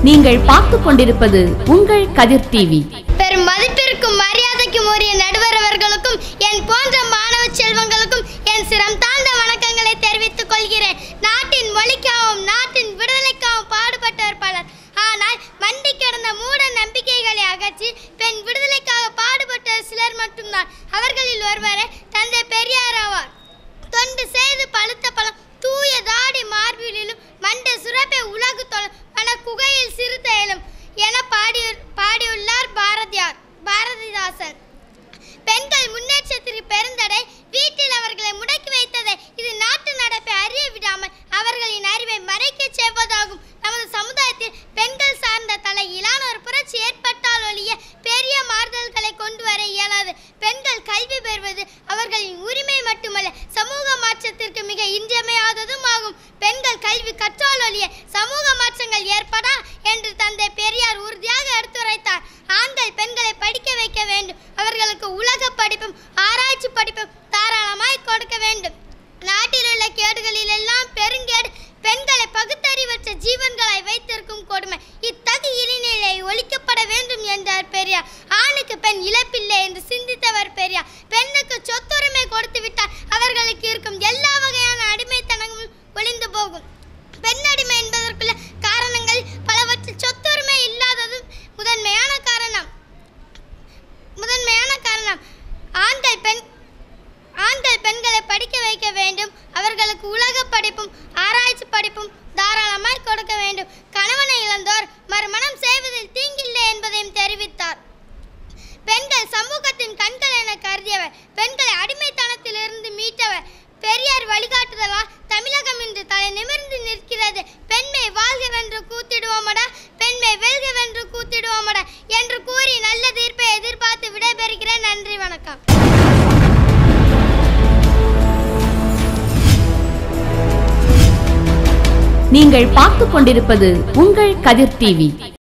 நீங்கள் பார்த்துக் கொண்டிருப்பது உங்கள் கதிர் டிவி பெரும் மதிப்பிற்கும் மரியாதைக்கும் உரிய நடுவர் அவர்களுக்கும் என் போன்ற மாணவ செல்வங்களுக்கும் என் சிரம் தாழ்ந்த வணக்கங்களை தெரிவித்துக் கொள்கிறேன் நாட்டின் மொழிக்காகவும் நாட்டின் விடுதலைக்காகவும் பாடுபட்டவர் பலர் ஆனால் மண்டி கிடந்த மூட நம்பிக்கைகளை அகற்றி பெண் விடுதலைக்காக பாடுபட்டவர் சிலர் மட்டும்தான் அவர்களில் ஒருவரே தந்தை பெரியார் ஆவார் தொண்டு செய்து பழுத்த பழம் தூய தாடி மார்பிலும் மண்ட சுரப்பை உலகு தொழும் மன குகையில் சிறுத்தையிலும் என பாடி பாடியுள்ளார் பாரதியார் பாரதிதாசன் பெண்கள் முன்னேற்றத்திற்கு பெருந்தடை வீட்டில் அவர்களை முடக்கி வைத்ததை இது நாட்டு நடப்பை அறிய விடாமல் அவர்களின் அறிவை மறைக்கச் செய்வதாகும் நமது சமுதாயத்தில் பெண்கள் சார்ந்த தலையிலான ஒரு புரட்சி ஏற்பட்டால் ஒழிய பெரிய மாறுதல்களை கொண்டு வர இயலாது பெண்கள் கல்வி பெறுவது அவர்களின் உரிமை மட்டுமல்ல சமூக மாற்றத்திற்கு மிக இன்றியமையாததும் ஆகும் பெண்கள் கல்வி கற்றால் ஒழிய சமூக மாற்றங்கள் ஏற்படா என்று தந்தை பெரியார் உறுதியாக எடுத்துரைத்தார் ஆண்கள் பெண்களை படிக்க வைக்க வேண்டும் அவர்களுக்கு உலக படிப்பும் ஆராய்ச்சி படிப்பும் தாராளமாய் கொடுக்க வேண்டும் நாட்டில் உள்ள கேடுகளில் எல்லாம் பெருங்கேடு பெண்களை பகுத்தறிவற்ற ஜீவன்களை வைத்திருக்கும் கொடுமை இத்தகு இழிநிலை ஒழிக்கப்பட வேண்டும் என்றார் பெரியார் ஆணுக்கு பெண் இழப்பில்லை என்று சிந்தித்தவர் பெரியார் பெண்ணுக்கு சொத்துரிமை கொடுத்து விட்டால் அவர்களுக்கு இருக்கும் எல்லா வகையான அடிமைத்தனமும் ஒளிந்து போகும் பெண் அடிமை என்பதற்குள்ள காரணங்கள் பலவற்றில் சொத்துரிமை இல்லாததும் முதன்மையான காரணம் முதன்மையான காரணம் ஆண்கள் பெண் ஆண்கள் பெண்களை படிக்க வைக்க வேண்டும் அவர்களுக்கு உலக படிப்பும் ஆராய்ச்சி படிப்பும் தாராளமாய் கொடுக்க வேண்டும் கணவனை இழந்தோர் மறுமணம் செய்வதில் தீங்கில்லை என்பதையும் தெரிவித்தார் பெண்கள் சமூகத்தின் கண்கள் என கருதியவர் பெண்களை அடிமைத்தனத்திலிருந்து மீட்டவர் பெரியார் வழிகாட்டுதலால் தமிழகம் இன்று தலை நிமிர்ந்து நிற்கிறது பெண்மை வாழ்கவென்று கூத்திடுவோமடா பெண்மை வெல்கவென்று கூத்திடுவோமடா என்று கூறி நல்ல தீர்ப்பை எதிர்பார்த்து விடைபெறுகிறேன் நன்றி வணக்கம் நீங்கள் பார்த்துக் கொண்டிருப்பது உங்கள் கதிர் டிவி